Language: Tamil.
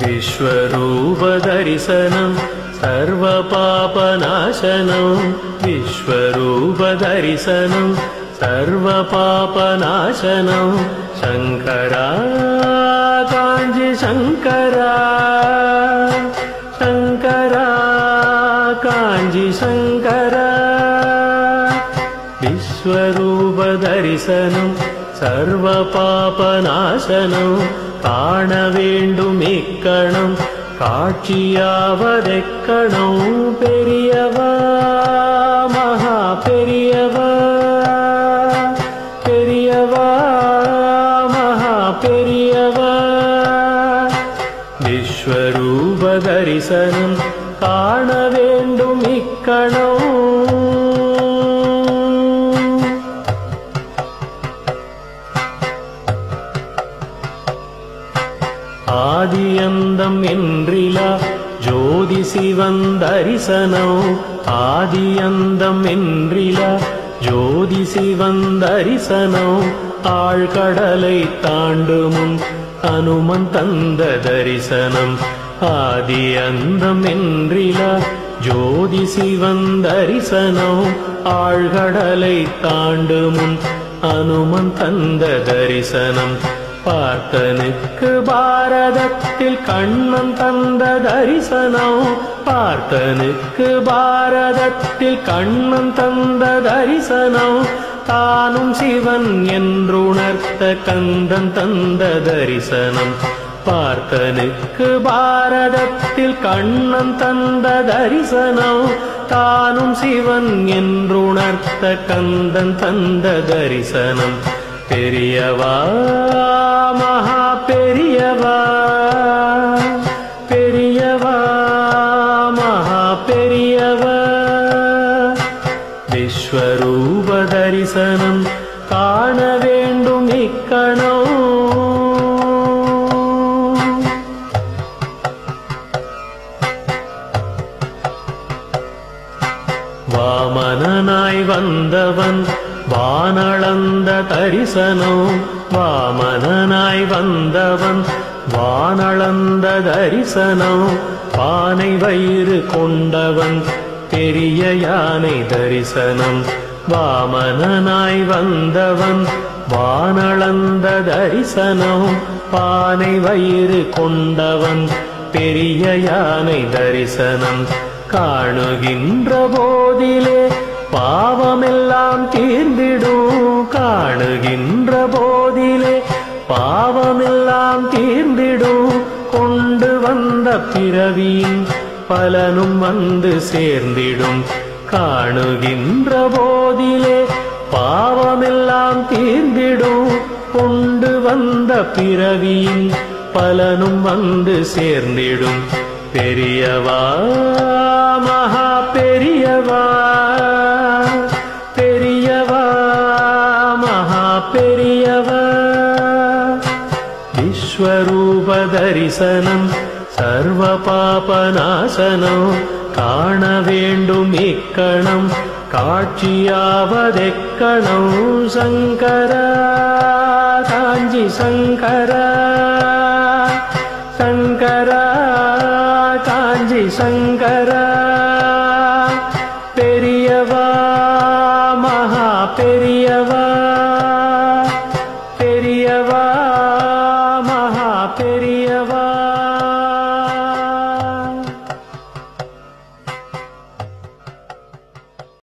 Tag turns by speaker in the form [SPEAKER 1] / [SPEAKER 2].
[SPEAKER 1] विश्वरूपदर्शनं सर्वपापनाशनं विश्वरूपदर्शनं सर्वपापनाशनं शङ्करा काञ्जि शङ्करा शङ्करा काञ्जि शङ्करा விஸ்வரூபதரிசனம் சர்வபாபநாசனம் காண வேண்டும் இக்கணம் காட்சியாவதெக்கணம் பெரியவா மகா பெரியவா பெரியவா மகா பெரியவா விஸ்வரூபதரிசனம் காண வேண்டும் இக்கணம் ஆதியந்தம் என்றிலா ஜோதி சிவந்தரிசனோ ஆதியந்தம் என்றிலா ஜோதி சிவந்தரிசனோ ஆழ்கடலை தாண்டுமுன் அனுமன் தந்த தரிசனம் ஆதி அந்தம் என்றிலா ஜோதி சிவந்தரிசனோ ஆழ்கடலை தாண்டுமுன் அனுமன் தந்த தரிசனம் பார்த்தனுக்கு பாரதத்தில் கண்ணன் தந்த தரிசனம் பார்த்தனுக்கு பாரதத்தில் கண்ணன் தந்த தரிசனம் தானும் சிவன் என்றுணர்த்த கந்தன் தந்த தரிசனம் பார்த்தனுக்கு பாரதத்தில் கண்ணன் தந்த தரிசனம் தானும் சிவன் என்றுணர்த்த கந்தன் தந்த தரிசனம் பெரியவா மகா பெரியவா பெரியவா மகா பெரியவா விஸ்வரூப தரிசனம் காண வேண்டும் இக்கணம் வாமனனாய் வந்தவன் வானளந்த தரிசனோ வாமனனாய் வந்தவன் வானளந்த தரிசனோ பானை வயிறு கொண்டவன் பெரிய யானை தரிசனம் வாமனனாய் வந்தவன் வானளந்த தரிசனோ பானை வயிறு கொண்டவன் பெரிய யானை தரிசனம் காணுகின்ற போதிலே பாவமெல்லாம் தீர்ந்திடும் காணுகின்ற போதிலே பாவமெல்லாம் தீர்ந்திடும் கொண்டு வந்த பிறவியின் பலனும் வந்து சேர்ந்திடும் காணுகின்ற போதிலே பாவமெல்லாம் தீர்ந்திடும் கொண்டு வந்த பிறவியின் பலனும் வந்து சேர்ந்திடும் பெரியவா மகா பெரியவா பெரியவா மகா பெரியவா விஸ்வரூப தரிசனம் சர்வ பாபநாசனம் காண வேண்டும் இக்கணம் காட்சியாவதெக்கணம் சங்கரா காஞ்சி சங்கரா